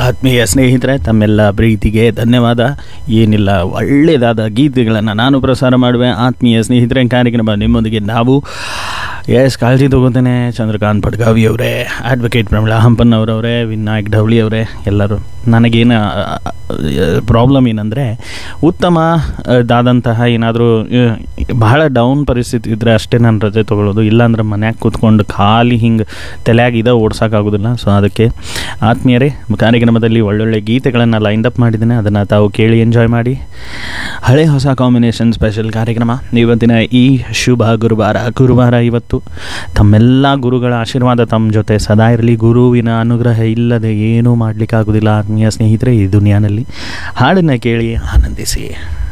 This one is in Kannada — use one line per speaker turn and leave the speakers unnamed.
ಆತ್ಮೀಯ ಸ್ನೇಹಿತರೆ ತಮ್ಮೆಲ್ಲ ಪ್ರೀತಿಗೆ ಧನ್ಯವಾದ ಏನಿಲ್ಲ ಒಳ್ಳೆಯದಾದ ಗೀತೆಗಳನ್ನು ನಾನು ಪ್ರಸಾರ ಮಾಡುವೆ ಆತ್ಮೀಯ ಸ್ನೇಹಿತರೆ ಕಾರ್ಯಕ್ರಮ ನಿಮ್ಮೊಂದಿಗೆ ನಾವು ಎಸ್ ಕಾಳಜಿ ತಗೋತೇನೆ ಚಂದ್ರಕಾಂತ್ ಪಡ್ಗಾವಿ ಅವರೇ ಅಡ್ವೊಕೇಟ್ ಪ್ರಮಿಳಾ ಹಂಪನ್ನವರವರೇ ವಿನಾಯಕ್ ಢವಳಿ ಅವರೇ ಎಲ್ಲರೂ ನನಗೇನು ಪ್ರಾಬ್ಲಮ್ ಏನಂದರೆ ಉತ್ತಮದಾದಂತಹ ಏನಾದರೂ ಬಹಳ ಡೌನ್ ಪರಿಸ್ಥಿತಿ ಇದ್ದರೆ ಅಷ್ಟೇ ನಾನು ರಜೆ ತೊಗೊಳ್ಳೋದು ಇಲ್ಲಾಂದ್ರೆ ಮನ್ಯಾಗ ಕೂತ್ಕೊಂಡು ಖಾಲಿ ಹಿಂಗೆ ತಲೆಯಾಗ ಇದ ಓಡ್ಸೋಕ್ಕಾಗೋದಿಲ್ಲ ಸೊ ಅದಕ್ಕೆ ಆತ್ಮೀಯರೇ ಕಾರ್ಯಕ್ರಮದಲ್ಲಿ ಒಳ್ಳೊಳ್ಳೆ ಗೀತೆಗಳನ್ನು ಲೈನ್ ಅಪ್ ಮಾಡಿದ್ದೇನೆ ಅದನ್ನು ತಾವು ಕೇಳಿ ಎಂಜಾಯ್ ಮಾಡಿ ಹಳೆ ಹೊಸ ಕಾಂಬಿನೇಷನ್ ಸ್ಪೆಷಲ್ ಕಾರ್ಯಕ್ರಮ ಇವತ್ತಿನ ಈ ಶುಭ ಗುರುವಾರ ಗುರುವಾರ ಇವತ್ತು ತಮ್ಮೆಲ್ಲ ಗುರುಗಳ ಆಶೀರ್ವಾದ ತಮ್ಮ ಜೊತೆ ಸದಾ ಇರಲಿ ಗುರುವಿನ ಅನುಗ್ರಹ ಇಲ್ಲದೆ ಏನೂ ಮಾಡಲಿಕ್ಕಾಗೋದಿಲ್ಲ ಆತ್ಮೀಯ ಸ್ನೇಹಿತರೆ ಈ ದುನಿಯಾನಲ್ಲಿ ಹಾಡನ್ನು ಕೇಳಿ ಆನಂದಿಸಿ